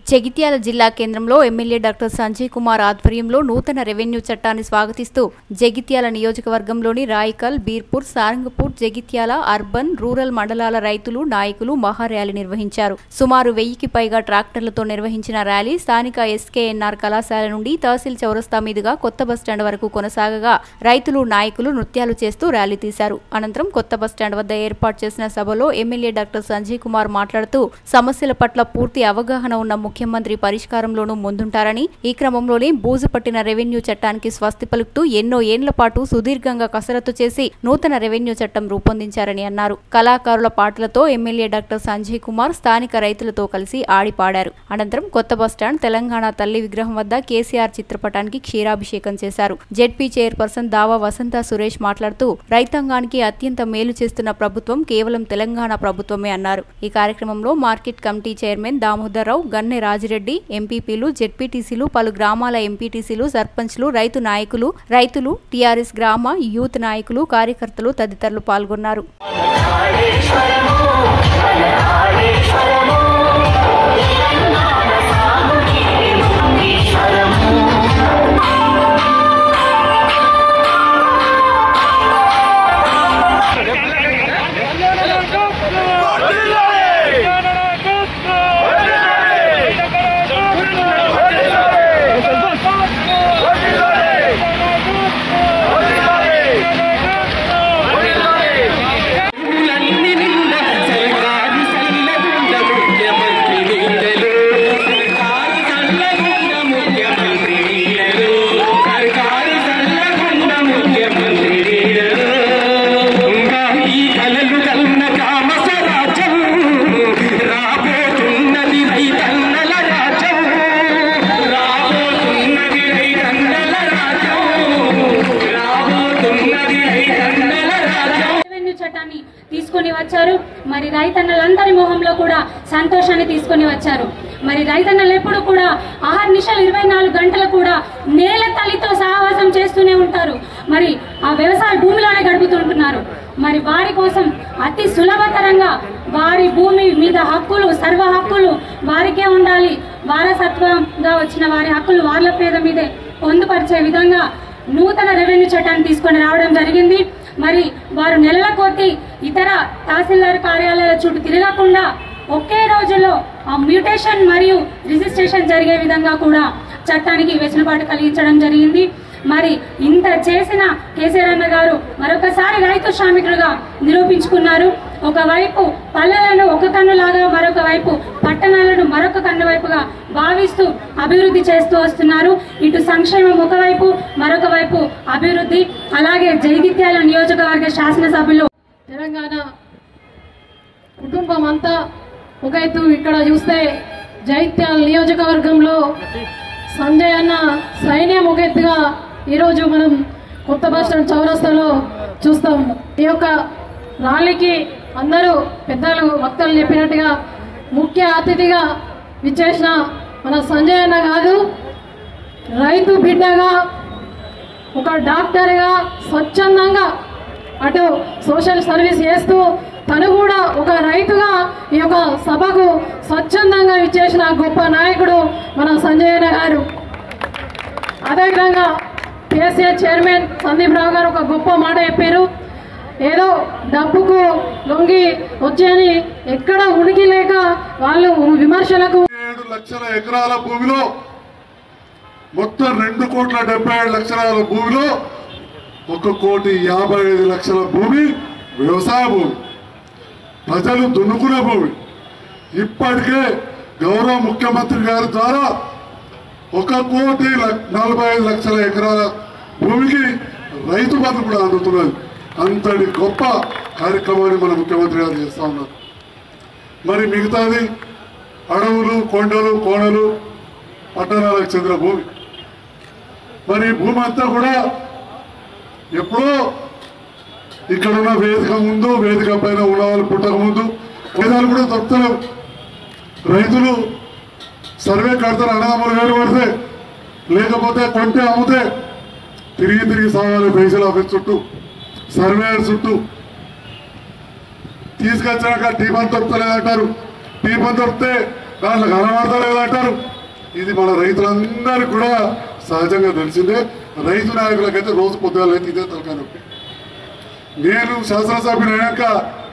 జగిత్యాల జిల్లా కేంద్రంలో MLA doctor Sanjay Kumar ఆధ్వర్యంలో నూతన రెవెన్యూ చట్టాన్ని స్వాగతిస్తూ జగిత్యాల నియోజకవర్గంలోని రాయికల్ బీర్పూర్ సారంగపూర్ జగిత్యాల అర్బన్ రూరల్ మండలాల రైతులు నాయకులు మహార్యాలీ నిర్వహించారు సుమారు వెయ్యికి పైగా ట్రాక్టర్లతో నిర్వహించిన ర్యాలీ స్థానిక ఎస్కేఎన్ఆర్ కళాశాల నుండి తహసీల్ చౌరస్తా మీదుగా కొత్త బస్టాండ్ వరకు కొనసాగగా రైతులు నాయకులు నృత్యాలు చేస్తూ ర్యాలీ తీశారు అనంతరం కొత్త బస్టాండ్ వద్ద ఏర్పాటు చేసిన సభలో ఎమ్మెల్యే డాక్టర్ సంజయ్ కుమార్ మాట్లాడుతూ సమస్యల పట్ల పూర్తి అవగాహన ఉన్న ముఖ్యమంత్రి పరిష్కారంలోనూ ముందుంటారని ఈ క్రమంలోనే బూజు పట్టిన రెవెన్యూ చట్టానికి స్వస్తి పలుకుతూ ఎన్నో ఏండ్ల పాటు సుదీర్ఘంగా కసరత్తు చేసి నూతన రెవెన్యూ చట్టం రూపొందించారని అన్నారు కళాకారుల పాటలతో ఎమ్మెల్యే డాక్టర్ సంజయ్ కుమార్ స్థానిక రైతులతో కలిసి ఆడి పాడారు అనంతరం కొత్త బస్టాండ్ తెలంగాణ తల్లి విగ్రహం వద్ద కేసీఆర్ చిత్రపటానికి క్షీరాభిషేకం చేశారు జెడ్పీ చైర్పర్సన్ దావా వసంత సురేష్ మాట్లాడుతూ రైతాంగానికి అత్యంత మేలు చేస్తున్న ప్రభుత్వం కేవలం తెలంగాణ ప్రభుత్వమే అన్నారు ఈ కార్యక్రమంలో market committee chairman Damodarrao Ganne Rajireddy ఎంపీపీలు జెడ్పీటీసీలు పలు గ్రామాల ఎంపీటీసీలు సర్పంచ్లు రైతు నాయకులు రైతులు టీఆర్ఎస్ గ్రామ యూత్ నాయకులు కార్యకర్తలు తదితరులు పాల్గొన్నారు పూలన్నీ నిండా సర్కారు చల్లగుండ ముఖ్యమంత్రి నీడలు సర్కారు చల్లగుండ ముఖ్యమంత్రి నీడలు సర్కారు చల్లగుండ ముఖ్యమంత్రి నీడలు ఇంకా ఈ కలలు కన్న కామ స్వరాజ్యం రాబోతున్నది రైతన్నల రాజ్యం రాబోతున్నది రైతన్నల రాజ్యం రాబోతున్నది రైతన్నల రాజ్యం రెవెన్యూ చట్టాన్ని తీసుకొని వచ్చారు మరి రైతన్నలందరి మొహంలో కూడా సంతోషాన్ని తీసుకొని వచ్చారు మరి రైతన్నలు ఎప్పుడు కూడా ఆరు నిమిషాలు ఇరవై నాలుగు గంటలు కూడా నేల తల్లితో సహవాసం చేస్తూనే ఉంటారు మరి ఆ వ్యవసాయ భూమిలోనే గడుపుతుంటున్నారు మరి వారి కోసం అతి సులభతరంగా వారి భూమి మీద హక్కులు సర్వ హక్కులు వారికే ఉండాలి వారసత్వంగా వచ్చిన వారి హక్కులు వాళ్ళ పేద మీదే పొందుపరిచే విధంగా నూతన రెవెన్యూ చట్టాన్ని తీసుకొని రావడం జరిగింది మరి వారు నెలల కొద్దీ ఇతర తహసీల్దార్ కార్యాలయాల చుట్టూ తిరగకుండా ఒకే రోజులో ఆ మ్యూటేషన్ మరియు రిజిస్ట్రేషన్ జరిగే విధంగా కూడా చట్టానికి వెసులుబాటు కలిగించడం జరిగింది మరి ఇంత చేసిన కేసీఆర్ అన్న గారు మరొకసారి రైతు శ్రామికులుగా నిరూపించుకున్నారు ఒకవైపు పల్లెలను ఒక కన్నులాగా మరొక వైపు పట్టణాలను మరొక కన్ను వైపుగా భావిస్తూ అభివృద్ధి చేస్తూ వస్తున్నారు ఇటు సంక్షేమం ఒకవైపు మరొక వైపు అభివృద్ధి అలాగే జైగిత్యాల నియోజకవర్గ శాసనసభ్యులు తెలంగాణ కుటుంబం అంతా ఒక ఎత్తు ఇక్కడ చూస్తే జైత్యాల నియోజకవర్గంలో సంజయ్ అన్న సైన్యం ఒక ఎత్తుగా ఈరోజు మనం కొత్త బస్ స్టాండ్ చౌరస్తాలో చూస్తా ఉన్నాం ఈ యొక్క ర్యాలీకి అందరూ పెద్దలు వక్తలు చెప్పినట్టుగా ముఖ్య అతిథిగా విచ్చేసిన మన సంజయ్ అన్న కాదు రైతు బిడ్డగా ఒక డాక్టర్గా స్వచ్ఛందంగా అటు సోషల్ సర్వీస్ చేస్తూ తను కూడా ఒక రైతుగా ఈ యొక్క సభకు స్వచ్ఛందంగా ఇచ్చేసిన గొప్ప నాయకుడు మన సంజయ్ అన్న గారు అదేవిధంగా కేసీఆర్ చైర్మన్ సందీప్ రావు గారు ఒక గొప్ప మాట చెప్పారు ఏదో డబ్బుకు లొంగి వచ్చేయని ఎక్కడ ఉనికి లేక వాళ్ళు విమర్శలకు ఏడు లక్షల ఎకరాల భూమిలో మొత్తం రెండు కోట్ల డెబ్బై ఏడు లక్షల భూమిలో ఒక కోటి యాభై ఐదు లక్షల భూమి వ్యవసాయ భూమి ప్రజలు దున్నుకునే భూమి ఇప్పటికే గౌరవ ముఖ్యమంత్రి గారి ద్వారా ఒక కోటి ల- నలభై ఐదు లక్షల ఎకరాల భూమికి రైతు బంధు కూడా అందుతున్నది అంతటి గొప్ప కార్యక్రమాన్ని మన ముఖ్యమంత్రి గారు చేస్తా ఉన్నారు మరి మిగతాది అడవులు కొండలు కోణలు పట్టణాలకు చెందిన భూమి మరి ఈ భూమి అంతా కూడా ఎప్పుడో ఇక్కడ ఉన్న వేదిక ముందు వేదిక పైన ఉన్న వాళ్ళు పుట్టక ముందు వేదాలు కూడా దొరుకుతలేవు రైతులు సర్వే కడతారు అన్నదమ్ములు వేరు పడితే లేకపోతే కొంటే అమ్మితే తిరిగి తిరిగి సాగాలి పైసలు ఆఫీస్ చుట్టూ సర్వేయర్ చుట్టూ తీసుకొచ్చాక టీపన్ దొరుకుతలేదంటారు టీపన్ దొరికితే దాంట్లో కనబడతలేదు అంటారు ఇది మన రైతులందరికీ కూడా సహజంగా తెలిసిందే రైతు నాయకులకైతే రోజు పొద్దుగాలైతే ఇదే తలకాయ నొప్పి నేను శాసనసభ్యుని అయినాక